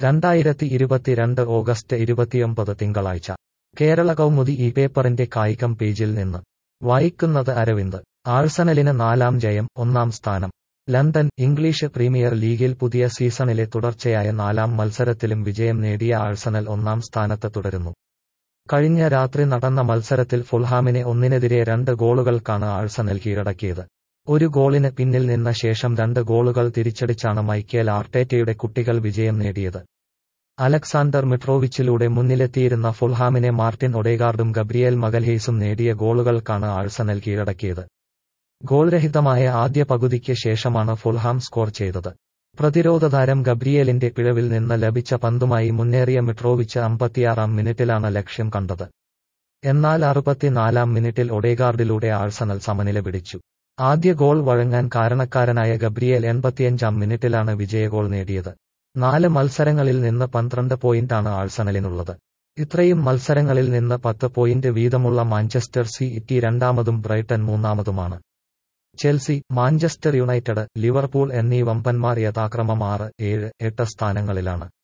രണ്ടായിരത്തി ഇരുപത്തിരണ്ട് ഓഗസ്റ്റ് ഇരുപത്തിയൊമ്പത് തിങ്കളാഴ്ച കേരള കൗമുദി ഈ പേപ്പറിന്റെ കായികം പേജിൽ നിന്ന് വായിക്കുന്നത് അരവിന്ദ് ആഴ്സണലിന് നാലാം ജയം ഒന്നാം സ്ഥാനം ലണ്ടൻ ഇംഗ്ലീഷ് പ്രീമിയർ ലീഗിൽ പുതിയ സീസണിലെ തുടർച്ചയായ നാലാം മത്സരത്തിലും വിജയം നേടിയ ആഴ്സണൽ ഒന്നാം സ്ഥാനത്ത് തുടരുന്നു കഴിഞ്ഞ രാത്രി നടന്ന മത്സരത്തിൽ ഫുൾഹാമിനെ ഒന്നിനെതിരെ രണ്ട് ഗോളുകൾക്കാണ് ആഴ്സണൽ കീഴടക്കിയത് ഒരു ഗോളിന് പിന്നിൽ നിന്ന ശേഷം രണ്ട് ഗോളുകൾ തിരിച്ചടിച്ചാണ് മൈക്കേൽ ആർട്ടേറ്റയുടെ കുട്ടികൾ വിജയം നേടിയത് അലക്സാണ്ടർ മിട്രോവിച്ചിലൂടെ മുന്നിലെത്തിയിരുന്ന ഫുൾഹാമിനെ മാർട്ടിൻ ഒഡേഗാർഡും ഗബ്രിയേൽ മഗൽഹേസും നേടിയ ഗോളുകൾക്കാണ് ആഴ്സണൽ കീഴടക്കിയത് ഗോൾരഹിതമായ ആദ്യ പകുതിക്ക് ശേഷമാണ് ഫുൾഹാം സ്കോർ ചെയ്തത് പ്രതിരോധ താരം ഗബ്രിയേലിന്റെ പിഴവിൽ നിന്ന് ലഭിച്ച പന്തുമായി മുന്നേറിയ മിട്രോവിച്ച് അമ്പത്തിയാറാം മിനിറ്റിലാണ് ലക്ഷ്യം കണ്ടത് എന്നാൽ അറുപത്തിനാലാം മിനിറ്റിൽ ഒഡേഗാർഡിലൂടെ ആഴ്സണൽ സമനില പിടിച്ചു ആദ്യ ഗോൾ വഴങ്ങാൻ കാരണക്കാരനായ ഗബ്രിയേൽ എൺപത്തിയഞ്ചാം മിനിറ്റിലാണ് വിജയഗോൾ നേടിയത് നാല് മത്സരങ്ങളിൽ നിന്ന് പന്ത്രണ്ട് പോയിന്റാണ് ആഴ്സണലിനുള്ളത് ഇത്രയും മത്സരങ്ങളിൽ നിന്ന് പത്ത് പോയിന്റ് വീതമുള്ള മാഞ്ചസ്റ്റർ സിറ്റി രണ്ടാമതും ബ്രൈറ്റൺ മൂന്നാമതുമാണ് ചെൽസി മാഞ്ചസ്റ്റർ യുണൈറ്റഡ് ലിവർപൂൾ എന്നീ വമ്പന്മാർ യഥാക്രമം ആറ് ഏഴ് എട്ട് സ്ഥാനങ്ങളിലാണ്